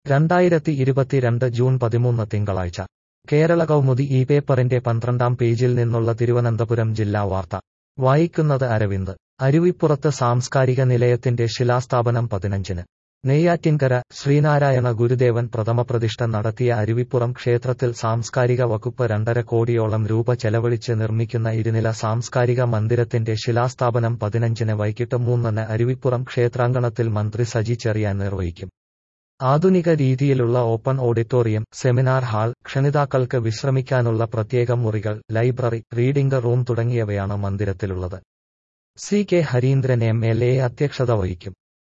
രണ്ടായിരത്തി ഇരുപത്തിരണ്ട് ജൂൺ പതിമൂന്ന് തിങ്കളാഴ്ച കേരള കൗമുദി ഈ പേപ്പറിന്റെ പന്ത്രണ്ടാം പേജിൽ നിന്നുള്ള തിരുവനന്തപുരം ജില്ലാ വാർത്ത വായിക്കുന്നത് അരവിന്ദ് അരുവിപ്പുറത്ത് സാംസ്കാരിക നിലയത്തിന്റെ ശിലാസ്ഥാപനം പതിനഞ്ചിന് നെയ്യാറ്റിൻകര ശ്രീനാരായണ ഗുരുദേവൻ പ്രഥമപ്രതിഷ്ഠ നടത്തിയ അരുവിപ്പുറം ക്ഷേത്രത്തിൽ സാംസ്കാരിക വകുപ്പ് രണ്ടര കോടിയോളം രൂപ ചെലവഴിച്ച് നിർമ്മിക്കുന്ന ഇരുനില സാംസ്കാരിക മന്ദിരത്തിന്റെ ശിലാസ്ഥാപനം പതിനഞ്ചിന് വൈകിട്ട് മൂന്നിന് അരുവിപ്പുറം ക്ഷേത്രാങ്കണത്തിൽ മന്ത്രി സജി ചെറിയാൻ നിർവഹിക്കും ആധുനിക രീതിയിലുള്ള ഓപ്പൺ ഓഡിറ്റോറിയം സെമിനാർ ഹാൾ ക്ഷണിതാക്കൾക്ക് വിശ്രമിക്കാനുള്ള പ്രത്യേക മുറികൾ ലൈബ്രറി റീഡിംഗ് റൂം തുടങ്ങിയവയാണ് മന്ദിരത്തിലുള്ളത് C K Harindran M L A അധ്യക്ഷത വഹിക്കും